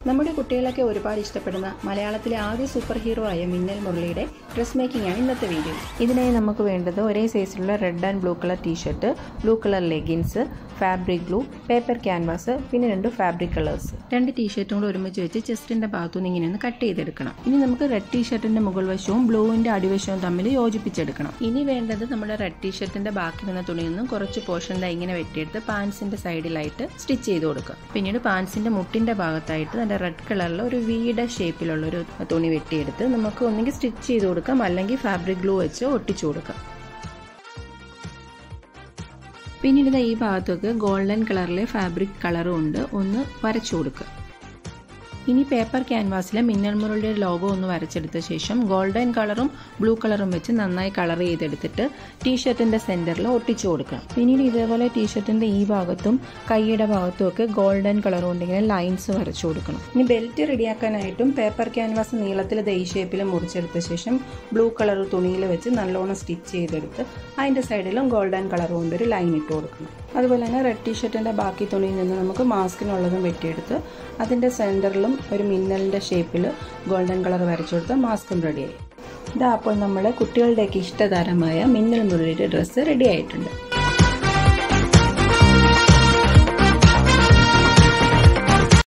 നമ്മുടെ കുട്ടികളൊക്കെ ഒരുപാട് ഇഷ്ടപ്പെടുന്ന മലയാളത്തിലെ ആദ്യ സൂപ്പർ ഹീറോ ആയ മിന്നൽ മുരളിയുടെ ഡ്രസ് മേക്കിംഗ് ആണ് ഇന്നത്തെ വീഡിയോ ഇതിനായി നമുക്ക് വേണ്ടത് ഒരേ സൈസിലുള്ള red and blue colour T shirt blue colour leggings fabric glue paper canvas പിന്നെ രണ്ട് ഫാബ്രിക് കളേഴ്സ് രണ്ട് ടീഷർട്ടും കൂടെ ഒരുമിച്ച് വെച്ച് ചെസ്റ്റിന്റെ ഭാഗത്തുനിന്ന് ഇങ്ങനെ ഒന്ന് കട്ട് ചെയ്തെടുക്കണം ഇനി നമുക്ക് റെഡ് ടീഷർട്ടിന്റെ മുകൾ വശവും ബ്ലൂവിന്റെ അടിവശവും തമ്മിൽ യോജിപ്പിച്ചെടുക്കണം ഇനി വേണ്ടത് നമ്മുടെ റെഡ് ടീഷർട്ടിന്റെ ബാക്കി വന്ന തുണിയിൽ നിന്നും കുറച്ച് പോർഷൻ ഇങ്ങനെ വെട്ടിയെടുത്ത് പാൻസിന്റെ സൈഡിലായിട്ട് സ്റ്റിച്ച് ചെയ്ത് കൊടുക്കുക പിന്നീട് പാൻസിന്റെ മുട്ടിന്റെ ഭാഗത്തായിട്ട് നല്ല റെഡ് കളറിൽ ഒരു വീയുടെ ഷേപ്പിലുള്ള ഒരു തുണി വെട്ടിയെടുത്ത് നമുക്ക് ഒന്നുകിൽ സ്റ്റിച്ച് ചെയ്ത് കൊടുക്കാം അല്ലെങ്കിൽ ഫാബ്രിക് ഗ്ലൂ വെച്ച് ഒട്ടിച്ചു കൊടുക്കാം പിന്നീട് ദാ ഈ ഭാഗത്തൊക്കെ ഗോൾഡൻ കളറിലെ ഫാബ്രിക് കളറും ഉണ്ട് ഒന്ന് വരച്ചു കൊടുക്കുക ഇനി പേപ്പർ ക്യാൻവാസിലെ മിന്നൽ മുരളിയുടെ ലോഗോ ഒന്ന് വരച്ചെടുത്ത ശേഷം ഗോൾഡൻ കളറും ബ്ലൂ കളറും വെച്ച് നന്നായി കളർ ചെയ്തെടുത്തിട്ട് ടീഷർട്ടിന്റെ സെന്ററിൽ ഒട്ടിച്ചു കൊടുക്കണം പിന്നീട് ഇതേപോലെ ടീഷർട്ടിന്റെ ഈ ഭാഗത്തും കൈയുടെ ഭാഗത്തും ഒക്കെ ഗോൾഡൻ കളർ ഉണ്ടെങ്കിൽ ലൈൻസ് വരച്ചു കൊടുക്കണം ഇനി ബെൽറ്റ് റെഡിയാക്കാനായിട്ടും പേപ്പർ ക്യാൻവാസ് നീളത്തിൽ ദൈ ഷേപ്പിൽ മുറിച്ചെടുത്ത ശേഷം ബ്ലൂ കളർ തുണിയിൽ വെച്ച് നല്ലോണം സ്റ്റിച്ച് ചെയ്തെടുത്ത് അതിന്റെ സൈഡിലും ഗോൾഡൻ കളർ കൊണ്ട് ഒരു ലൈൻ ഇട്ട് കൊടുക്കണം അതുപോലെ തന്നെ റെഡ് ടീഷർട്ടിന്റെ ബാക്കി തുണിയിൽ നിന്ന് നമുക്ക് മാസ്കിനുള്ളതും വെട്ടിയെടുത്ത് അതിന്റെ സെന്ററിലും ഒരു മിന്നലിന്റെ ഷേപ്പിൽ ഗോൾഡൻ കളർ വരച്ചു കൊടുത്ത് മാസ്കും റെഡിയായി ഇതാ അപ്പോൾ നമ്മുടെ കുട്ടികളുടെയൊക്കെ ഇഷ്ടതാരമായ മിന്നൽ മുരളിയുടെ ഡ്രസ്സ് റെഡി ആയിട്ടുണ്ട്